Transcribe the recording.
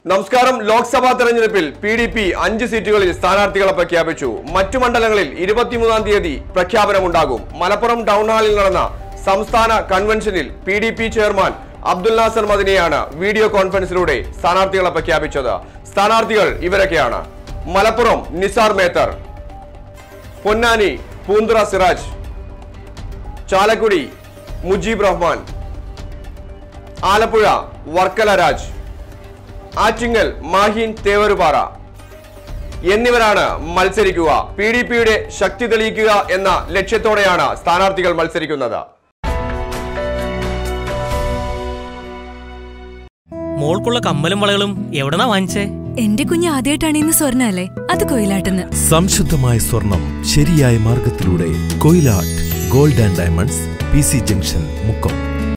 നമസ്കാരം ലോക്സഭാ തെരഞ്ഞെടുപ്പിൽ P D P അഞ്ച് സീറ്റുകളിൽ സ്ഥാനാർത്ഥികളെ പ്രഖ്യാപിച്ചു മറ്റു മണ്ഡലങ്ങളിൽ ഇരുപത്തിമൂന്നാം തീയതി പ്രഖ്യാപനമുണ്ടാകും മലപ്പുറം ടൗൺ ഹാളിൽ നടന്ന സംസ്ഥാന കൺവെൻഷനിൽ P D P chairman Abdul Nasser മദിനെയാണ് വീഡിയോ കോൺഫറൻസിലൂടെ സ്ഥാനാർത്ഥികളെ പ്രഖ്യാപിച്ചത് സ്ഥാനാർത്ഥികൾ ഇവരൊക്കെയാണ് മലപ്പുറം നിസാർ മേത്തർ പൊന്നാനി പൂന്തുറ സിറാജ് ചാലക്കുടി മുജീബ് റഹ്മാൻ ആലപ്പുഴ വർക്കല രാജ് ആറ്റിങ്ങൽ മാഹീൻ തേവരുപാറ എന്നിവരാണ് മത്സരിക്കുക പി ഡി പിയുടെ ശക്തി തെളിയിക്കുക എന്ന ലക്ഷ്യത്തോടെയാണ് സ്ഥാനാർത്ഥികൾ മത്സരിക്കുന്നത് മോൾക്കുള്ള കമ്മലും വളകളും എവിടെന്നാ വാങ്ങിച്ചേ എന്റെ കുഞ്ഞ് ആദ്യമായിട്ടാണ് ഇന്ന് സ്വർണ്ണ അല്ലേ അത് കൊയിലാട്ടെന്ന് സംശുദ്ധമായ സ്വർണം ശരിയായ മാർഗത്തിലൂടെ Koyilatt gold and diamonds P C junction Mukkam